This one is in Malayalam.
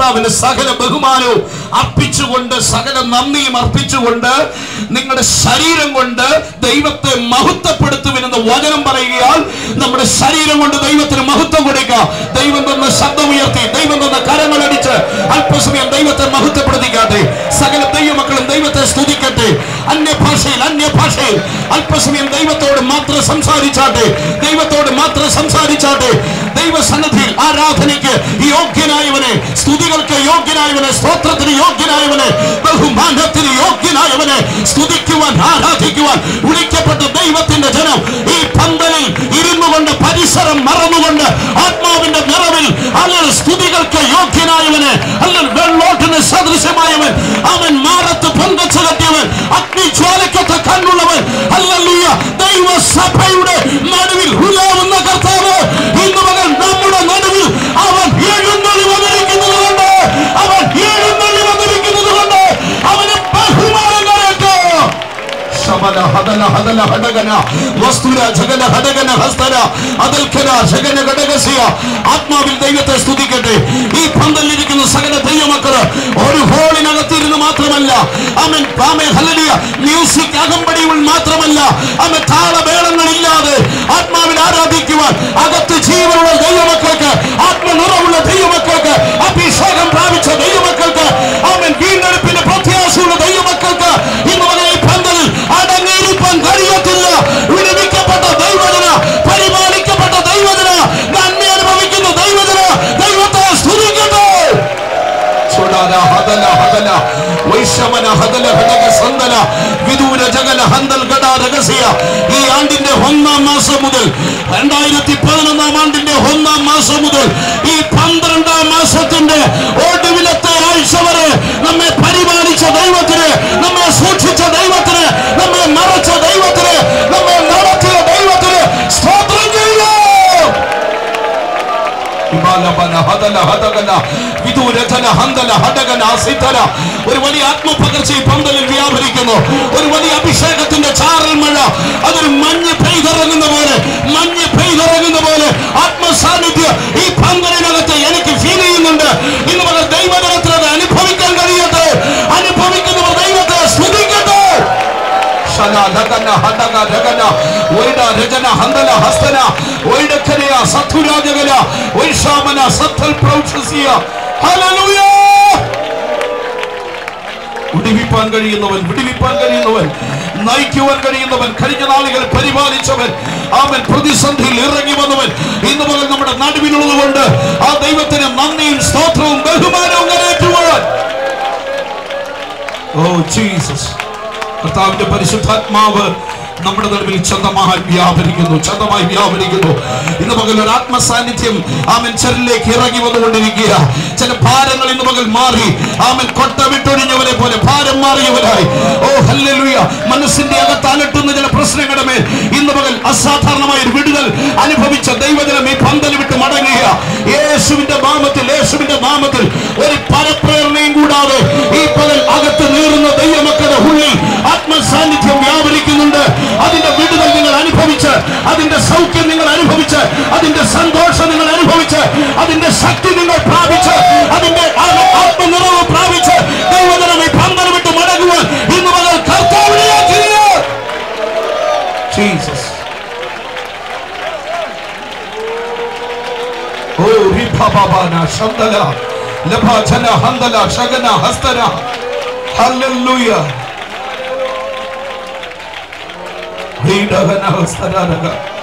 കർത്താവിന് സകല ബഹുമാനവും അർപ്പിച്ചുകൊണ്ട് സകല നന്ദിയും അർപ്പിച്ചുകൊണ്ട് നിങ്ങളുടെ ശരീരം കൊണ്ട് ദൈവത്തെ മഹത്വപ്പെടുത്തുമെന്ന് വചനം പറയുകയാൽ നമ്മുടെ ശരീരം കൊണ്ട് ദൈവത്തിന് മഹത്വം കൊടുക്കുക ദൈവം തന്ന ശബ്ദമുയർത്തി ദൈവം തന്ന കരങ്ങളടിച്ച് അല്പസമയം ദൈവത്തെ മഹത്വപ്പെടുത്തിക്കാട്ടെ സകല ദൈവമക്കളും ദൈവത്തെ സ്തുതിക്കട്ടെ അന്യഭാഷയിൽ അന്യഭാഷയിൽ അല്പസമയം ദൈവത്തോട് മാത്രം സംസാരിച്ചാട്ടെ ദൈവത്തോട് മാത്രം സംസാരിച്ചാട്ടെ ദൈവസന്നിധിയിൽ ആരാധനയ്ക്ക് യോഗ്യനായവനെ സ്തുതികൾക്ക് യോഗ്യനായവനെ സ്തോത്രത്തിന് യോഗ്യനായവനെ ബഹുമാനത്തിന് യോഗ്യനായവനെ സ്തുതിക്കുവാൻ ആരാധിക്കുവാൻ വിളിക്കപ്പെട്ട ദൈവത്തിന്റെ ജനം ഈ പന്തലിൽ ഇരുന്നു കൊണ്ട് പരിസരം മറന്നുകൊണ്ട് ആത്മാവിന്റെ നിറവിൽ അല്ലെങ്കിൽ സ്തുതികൾക്ക് യോഗ്യനായവനെ അല്ലെങ്കിൽ വെള്ളോട്ടിന് സദൃശമായവൻ അവൻ മാറത്ത് പൊങ്കച്ച കെട്ടിയവൻ അഗ്നിജ്വാലക്കത്ത് കണ്ണുള്ളവൻ അല്ലല്ലുയ ദൈവസഭയുടെ നടുവിൽ ഉലാവുന്ന കർത്താവ് ഇന്ന് മകൻ നമ്മുടെ നടുവിൽ അവൻ എഴുന്നള്ളി വന്നിരിക്കുന്നത് കൊണ്ട് അവൻ എഴുന്നള്ളി വന്നിരിക്കുന്നത് കൊണ്ട് അവന് ബഹുമാനം കരട്ടെ ശമന ഹതല ഹതല ഹടകന വസ്തുര ജഗന ഹടകന ഹസ്തന അതൽക്കന ജഗന ഘടകസിയ ആത്മാവിൽ ദൈവത്തെ സ്തുതിക്കട്ടെ ഈ പന്തലിരിക്കുന്ന സകല ദൈവമക്കള് ഒരു ഹോളിനകത്തിരുന്ന് മാത്രമല്ല അവൻ ആമേ ഹല്ലേലൂയ മ്യൂസിക് അകമ്പടികൾ മാത്രമല്ല അവൻ താളമേളങ്ങളില്ലാതെ ആത്മാവിൽ ആരാധിക്കുവാൻ അകത്ത് ജീവനുള്ള ദൈവമക്കൾക്ക് ആത്മനിറവുള്ള ദൈവമക്കൾക്ക് അഭിഷേകം പ്രാപിച്ച ദൈവമക്കൾക്ക് അവൻ വീണ്ടെടുപ്പിന്റെ പ്രത്യാശയുള്ള ദൈവമക്കൾക്ക് ഇന്ന് മുതൽ ഈ പന്തലിൽ അടങ്ങിയിരിക്കാൻ കഴിയത്തില്ല വിടുവിക്കപ്പെട്ട ദൈവജന പരിപാലിക്കപ്പെട്ട ദൈവജന നന്ദി അനുഭവിക്കുന്ന ദൈവജന ദൈവത്തെ സ്തുതിക്കട്ടെ ചുടാര ഹതല ഹതല വൈഷമന ഹതല ഹടക സന്തല വിദൂര ജഗല ഹന്തൽ ഗഡ രഹസ്യ ഈ ആണ്ടിന്റെ ഒന്നാം മാസം മുതൽ രണ്ടായിരത്തി പതിനൊന്നാം ആണ്ടിന്റെ ഒന്നാം മാസം മുതൽ ഈ പന്ത്രണ്ടാം മാസത്തിന്റെ ഒടുവിലത്തെ ആഴ്ച വരെ നമ്മെ പരിപാലിച്ച ദൈവത്തിന് നമ്മെ സൂക്ഷിച്ച ദൈവത്തിന് നമ്മെ മറച്ച ദൈവത്തിന് നമ്മെ നടത്തിയ ദൈവത്തിന് സ്തോത്രം ചെയ്യുക ഹിമാലബന ഹദല ഹദഗന വിദൂരജന ഹന്തല ഹഡഗന സിതര ഒരു വലിയ ആത്മപകർച്ച ഈ പന്തലിൽ വ്യാപരിക്കുന്നു ഒരു വലിയ അഭിഷേകത്തിന്റെ ചാറൽ മഴ അതൊരു മഞ്ഞ് പെയ്തിറങ്ങുന്ന പോലെ മഞ്ഞ് പെയ്തിറങ്ങുന്ന പോലെ ആത്മസാന്നിധ്യം ഈ പന്തലിനകത്ത് എനിക്ക് ഫീൽ ചെയ്യുന്നുണ്ട് ഇന്ന് മുതൽ ദൈവജനത്തിന് അത് അനുഭവിക്കാൻ കഴിയട്ടെ അനുഭവിക്കുന്നവർ ദൈവത്തെ സ്തുതിക്കട്ടെ ശല ലഗന ഹഡഗ രഗന ഒരിട രജന ഹന്തല ഹസ്തന ഒരിടക്കരയ സത്തുരാജകല വൈഷാമന സത്തൽ പ്രൗഷസിയ ഹല്ലേലൂയ വിടിവിപ്പാൻ കഴിയുന്നവൻ വിടിവിപ്പാൻ കഴിയുന്നവൻ നയിക്കുവാൻ കഴിയുന്നവൻ കഴിഞ്ഞ നാളുകൾ പരിപാലിച്ചവൻ അവൻ പ്രതിസന്ധിയിൽ ഇറങ്ങി വന്നവൻ ഇന്ന് മുതൽ നമ്മുടെ നടുവിലുള്ളത് കൊണ്ട് ആ ദൈവത്തിന് നന്ദിയും സ്തോത്രവും ബഹുമാനവും കരേറ്റുവാൻ ഓ ജീസസ് കർത്താവിന്റെ പരിശുദ്ധാത്മാവ് നമ്മുടെ നടുവിൽ ചന്തമായി വ്യാപരിക്കുന്നു ചന്തമായി വ്യാപരിക്കുന്നു ഇന്ന് പകൽ ഒരു ആത്മസാന്നിധ്യം ആമൻ ചരിലേക്ക് ഇറങ്ങി വന്നുകൊണ്ടിരിക്കുക ചില ഭാരങ്ങൾ ഇന്ന് പകൽ മാറി ആമൻ കൊട്ട വിട്ടൊഴിഞ്ഞവരെ പോലെ ഭാരം മാറിയവരായി ഓ ഹല്ലേലൂയ മനസ്സിന്റെ അകത്ത് അലട്ടുന്ന ചില പ്രശ്നങ്ങളുടെ മേൽ ഇന്ന് പകൽ അസാധാരണമായ ഒരു വിടുതൽ അനുഭവിച്ച ദൈവജനം ഈ പന്തൽ വിട്ട് മടങ്ങുക യേശുവിന്റെ നാമത്തിൽ യേശുവിന്റെ നാമത്തിൽ ഒരു പരപ്രേരണയും കൂടാതെ ഈ പകൽ അകത്ത് നീറുന്ന ദൈവമക്കളുടെ ഉള്ളിൽ ആത്മസാന്നിധ്യം വ്യാപരിക്കുന്നുണ്ട് അതിന്റെ വിടുതൽ നിങ്ങൾ അനുഭവിച്ച് അതിന്റെ സൗഖ്യം നിങ്ങൾ അനുഭവിച്ച് അതിന്റെ സന്തോഷം നിങ്ങൾ അനുഭവിച്ച് അതിന്റെ ശക്തി നിങ്ങൾ പ്രാപിച്ച് അതിന്റെ ആ- ആത്മനിറവ് പ്രാപിച്ച് ദൈവജനം ഈ പന്തൽ വിട്ട് മടങ്ങുവാൻ ഇന്ന് മുതൽ കർത്താവിനെ ജീസസ് ഓ റിഭബബന ശബ്ദല ലഭജന ഹന്ദല ശഗന ഹസ്തന ഹല്ലേലൂയ ഹീഡഹന ഹസ്തനക